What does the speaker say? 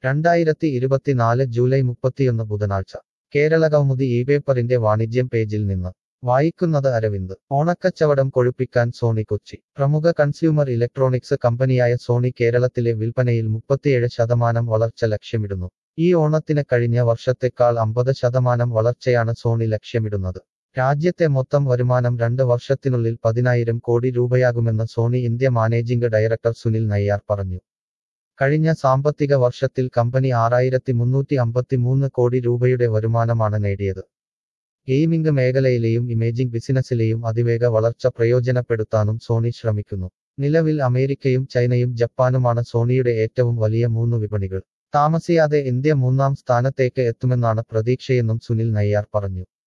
രണ്ടായിരത്തി ഇരുപത്തിനാല് ജൂലൈ മുപ്പത്തിയൊന്ന് ബുധനാഴ്ച കേരള കൗമുദി ഈ പേപ്പറിന്റെ വാണിജ്യം പേജിൽ നിന്ന് വായിക്കുന്നത് അരവിന്ദ് ഓണക്കച്ചവടം കൊഴുപ്പിക്കാൻ സോണി കൊച്ചി പ്രമുഖ കൺസ്യൂമർ ഇലക്ട്രോണിക്സ് കമ്പനിയായ സോണി കേരളത്തിലെ വിൽപ്പനയിൽ മുപ്പത്തിയേഴ് ശതമാനം വളർച്ച ലക്ഷ്യമിടുന്നു ഈ ഓണത്തിന് കഴിഞ്ഞ വർഷത്തെക്കാൾ അമ്പത് ശതമാനം വളർച്ചയാണ് സോണി ലക്ഷ്യമിടുന്നത് രാജ്യത്തെ മൊത്തം വരുമാനം രണ്ട് വർഷത്തിനുള്ളിൽ പതിനായിരം കോടി രൂപയാകുമെന്ന് Sony India managing director Sunil Nayyar പറഞ്ഞു കഴിഞ്ഞ സാമ്പത്തിക വർഷത്തിൽ കമ്പനി ആറായിരത്തി മുന്നൂറ്റി അമ്പത്തിമൂന്ന് കോടി രൂപയുടെ വരുമാനമാണ് നേടിയത് ഗെയിമിംഗ് മേഖലയിലെയും ഇമേജിംഗ് ബിസിനസ്സിലെയും അതിവേഗ വളർച്ച പ്രയോജനപ്പെടുത്താനും സോണി ശ്രമിക്കുന്നു നിലവിൽ അമേരിക്കയും ചൈനയും ജപ്പാനുമാണ് സോണിയുടെ ഏറ്റവും വലിയ മൂന്ന് വിപണികൾ താമസിയാതെ ഇന്ത്യ മൂന്നാം സ്ഥാനത്തേക്ക് എത്തുമെന്നാണ് പ്രതീക്ഷയെന്നും സുനിൽ നയ്യാർ പറഞ്ഞു